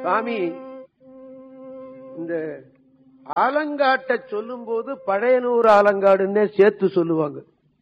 சுவாமி இந்த ஆலங்காட்ட சொல்லும் போது பழையனூர் ஆலங்காடுன்னே சேர்த்து சொல்லுவாங்க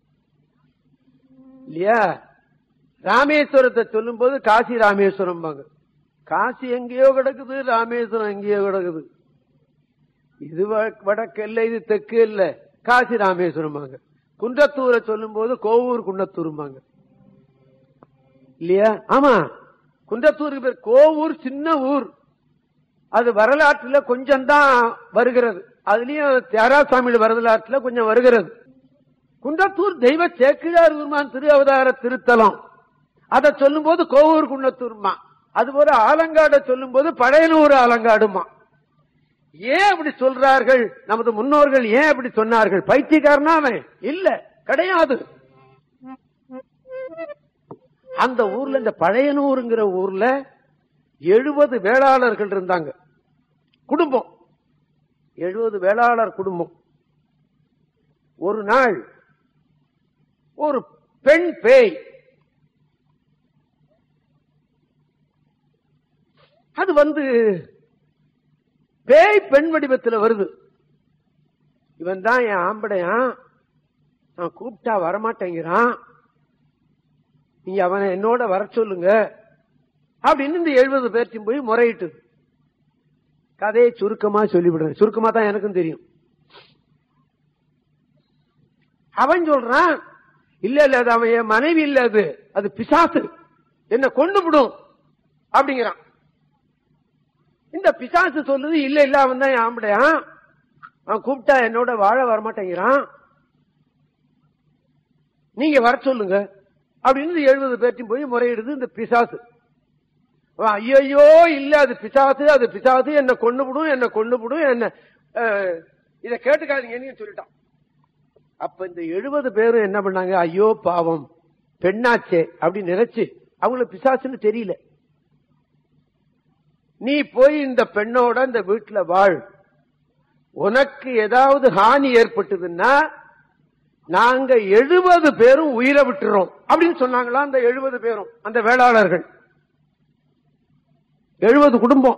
இல்லையா ராமேஸ்வரத்தை சொல்லும் போது காசி ராமேஸ்வரம் காசி எங்கேயோ கிடக்குது ராமேஸ்வரம் எங்கேயோ கிடக்குது இது வ- வடக்கு இல்ல இது தெற்கு இல்ல காசி ராமேஸ்வரம் குன்றத்தூரை சொல்லும் போது கோவூர் குன்னத்தூரும்பாங்க இல்லையா ஆமா குன்றத்தூருக்கு பேர் கோவூர் சின்ன ஊர் அது வரலாற்றுல கொஞ்சம் தான் வருகிறது அதுலயும் தியாராசாமி வரலாற்றுல கொஞ்சம் வருகிறது குன்றத்தூர் தெய்வ சேக்கிழார் பெருமான் திரு அவதார திருத்தலம் அதை சொல்லும் போது கோவூர் குன்னத்தூர்மா அதுபோல ஆலங்காட சொல்லும் போது பழையனூர் ஆலங்காடுமா ஏன் அப்படி சொல்றார்கள் நமது முன்னோர்கள் ஏன் அப்படி சொன்னார்கள் பைத்தியக்காரனா அவன் இல்ல கிடையாது அந்த ஊர்ல இந்த பழையனூருங்கிற ஊர்ல எழுபது வேளாளர்கள் இருந்தாங்க குடும்பம் எழுபது வேளாளர் குடும்பம் ஒரு நாள் ஒரு பெண் பேய் அது வந்து பேய் பெண் வடிவத்தில் வருது இவன் தான் என் ஆம்படையான் நான் கூப்பிட்டா வரமாட்டேங்கிறான் நீங்க அவனை என்னோட வர சொல்லுங்க அப்படின்னு இந்த எழுபது பேர்த்தையும் போய் முறையிட்டு கதையை சுருக்கமா சொல்லிவிடுறேன் சுருக்கமா தான் எனக்கும் தெரியும் அவன் சொல்றான் இல்ல இல்ல அது அவன் என் மனைவி இல்ல அது அது பிசாசு என்ன கொண்டு விடும் அப்படிங்கிறான் இந்த பிசாசு சொல்லுது இல்ல இல்ல அவன் தான் என் ஆம்படையான் அவன் கூப்பிட்டா என்னோட வாழ வரமாட்டேங்கிறான் நீங்க வர சொல்லுங்க அப்படின்னு எழுபது பேர்த்தையும் போய் முறையிடுது இந்த பிசாசு அவன், ஐயையோ இல்ல அது பிசாசு அது பிசாசு என்ன கொண்டு விடும் என்ன கொண்டு விடும் என்ன அஹ், இத கேட்டுக்காதீங்கன்னு சொல்லிட்டான் அப்ப இந்த எழுபது பேரும் என்ன பண்ணாங்க ஐயோ பாவம் பெண்ணாச்சே அப்படின்னு நினைச்சு அவங்களுக்கு பிசாசுன்னு தெரியல நீ போய் இந்த பெண்ணோட இந்த வீட்டுல வாழ் உனக்கு ஏதாவது ஹானி ஏற்பட்டதுன்னா நாங்க எழுபது பேரும் உயிரை விட்டுறோம் அப்படின்னு சொன்னாங்களா அந்த எழுபது பேரும் அந்த வேளாளர்கள் எழுபது குடும்பம்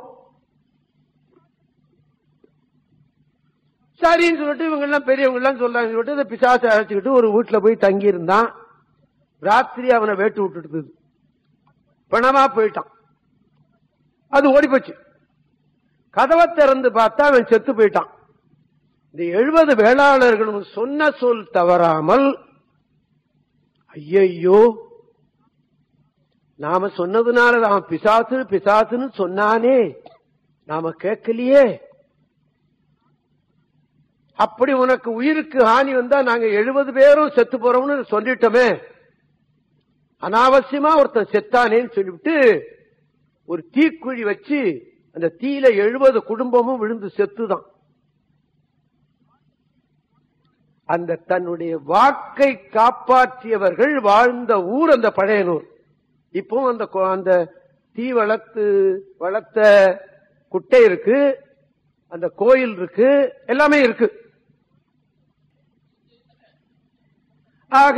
சரின்னு சொல்லிட்டு இவங்க எல்லாம் பெரியவங்க எல்லாம் சொல்றாங்க சொல்லிட்டு இந்த பிசாசை அழைச்சுக்கிட்டு ஒரு வீட்டுல போய் தங்கி இருந்தான் ராத்திரி அவனை வேட்டு விட்டுட்டு பணமா போயிட்டான் அது ஓடி போச்சு கதவை திறந்து பார்த்தா அவன் செத்து போயிட்டான் இந்த எழுபது வேளாளர்களும் சொன்ன சொல் தவறாமல் ஐயையோ நாம சொன்னதுனால அவன் பிசாசு பிசாசுன்னு சொன்னானே நாம கேட்கலையே அப்படி உனக்கு உயிருக்கு ஹானி வந்தா நாங்க எழுபது பேரும் செத்து போறோம்னு சொல்லிட்டோமே அனாவசியமா ஒருத்தன் செத்தானேன்னு சொல்லிவிட்டு ஒரு தீக்குழி வச்சு அந்த தீயில எழுபது குடும்பமும் விழுந்து செத்துதான் அந்த தன்னுடைய வாக்கை காப்பாற்றியவர்கள் வாழ்ந்த ஊர் அந்த பழையனூர் இப்போ அந்த கொ- அந்த தீ வளர்த்து வளர்த்த குட்டை இருக்கு அந்த கோயில் இருக்கு எல்லாமே இருக்கு ஆக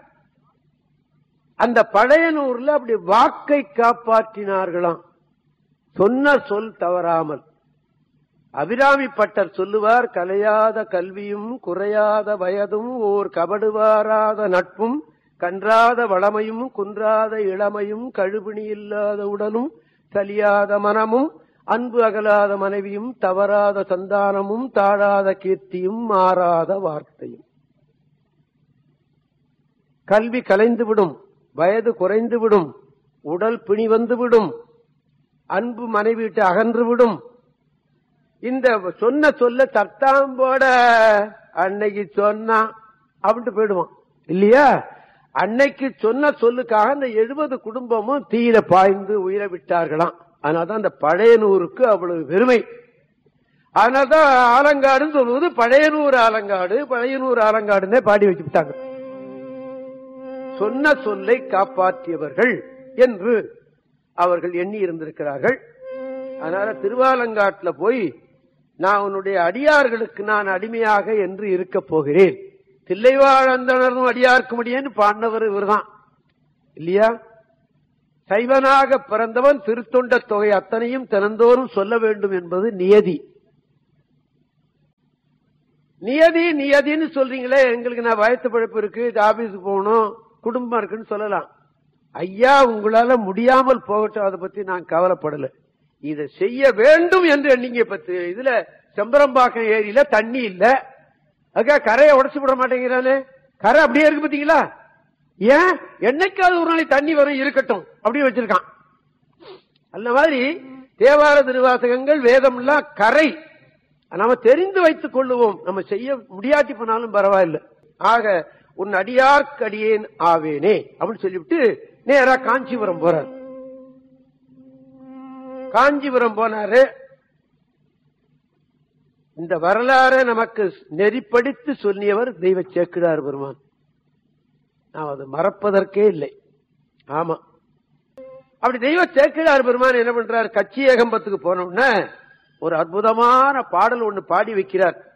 அந்த பழையனூர்ல அப்படி வாக்கை காப்பாற்றினார்களாம் சொன்ன சொல் தவறாமல் அபிராமி பட்டர் சொல்லுவார் கலையாத கல்வியும் குறையாத வயதும் ஓர் கபடுவாராத நட்பும் கன்றாத வளமையும் குன்றாத இளமையும் கழுபிணி இல்லாத உடலும் சலியாத மனமும் அன்பு அகலாத மனைவியும் தவறாத சந்தானமும் தாழாத கீர்த்தியும் மாறாத வார்த்தையும் கல்வி கலைந்துவிடும் வயது குறைந்துவிடும் உடல் பிணி வந்துவிடும் அன்பு மனைவிட்டு அகன்றுவிடும் இந்த சொன்ன சொல்ல தத்தாம்போட அன்னைக்கு சொன்னா அப்படின்ட்டு போயிடுவான் இல்லையா அன்னைக்கு சொன்ன சொல்லுக்காக அந்த எழுபது குடும்பமும் தீயில பாய்ந்து உயிரை விட்டார்களாம் அதனாலதான் அந்த பழையனூருக்கு அவ்வளவு பெருமை அதனாலதான் ஆலங்காடுன்னு சொல்லுவது பழையனூர் ஆலங்காடு பழையனூர் ஆலங்காடுன்னே பாடி வச்சு விட்டாங்க சொன்ன சொல்லை காப்பாற்றியவர்கள் என்று அவர்கள் எண்ணி இருந்திருக்கிறார்கள் அதனால திருவாலங்காட்டுல போய் நான் உன்னுடைய அடியார்களுக்கு நான் அடிமையாக என்று இருக்க போகிறேன் தில்லைவாழந்தனரும் அடியார்க்கு முடியேன்னு பாடினவர் இவர்தான் இல்லையா சைவனாக பிறந்தவன் திருத்தொண்ட தொகை அத்தனையும் தினந்தோறும் சொல்ல வேண்டும் என்பது நியதி நியதி நியதின்னு சொல்றீங்களே எங்களுக்கு நான் வயத்து பழப்பு இருக்கு இது ஆபீஸுக்கு போகணும் குடும்பம் இருக்குன்னு சொல்லலாம் ஐயா உங்களால முடியாமல் போகட்டும் அதை பத்தி நான் கவலைப்படல இதை செய்ய வேண்டும் என்று எண்ணிங்க பத்து இதுல செம்பரம்பாக்கம் ஏரியில தண்ணி இல்ல அதுக்காக கரையை உடைச்சு விட மாட்டேங்கிறானே கரை அப்படியே இருக்கு பாத்தீங்களா ஏன் என்னைக்காவது ஒரு நாளைக்கு தண்ணி வரும் இருக்கட்டும் அப்படியே வச்சிருக்கான் அந்த மாதிரி தேவார திருவாசகங்கள் வேதம் எல்லாம் கரை நாம தெரிந்து வைத்துக் கொள்ளுவோம் நம்ம செய்ய முடியாட்டி போனாலும் பரவாயில்லை ஆக உன் அடியார்க்கு அடியேன் ஆவேனே அப்படின்னு சொல்லிவிட்டு நேரா காஞ்சிபுரம் போறார் காஞ்சிபுரம் போனாரு இந்த வரலாறு நமக்கு நெறிப்படுத்தி சொல்லியவர் தெய்வ சேக்கிடார் பெருமான் நாம் அதை மறப்பதற்கே இல்லை ஆமா அப்படி தெய்வ சேக்கிழார் பெருமான் என்ன பண்றார் கச்சி ஏகம்பத்துக்கு போனோம்னா ஒரு அற்புதமான பாடல் ஒண்ணு பாடி வைக்கிறார்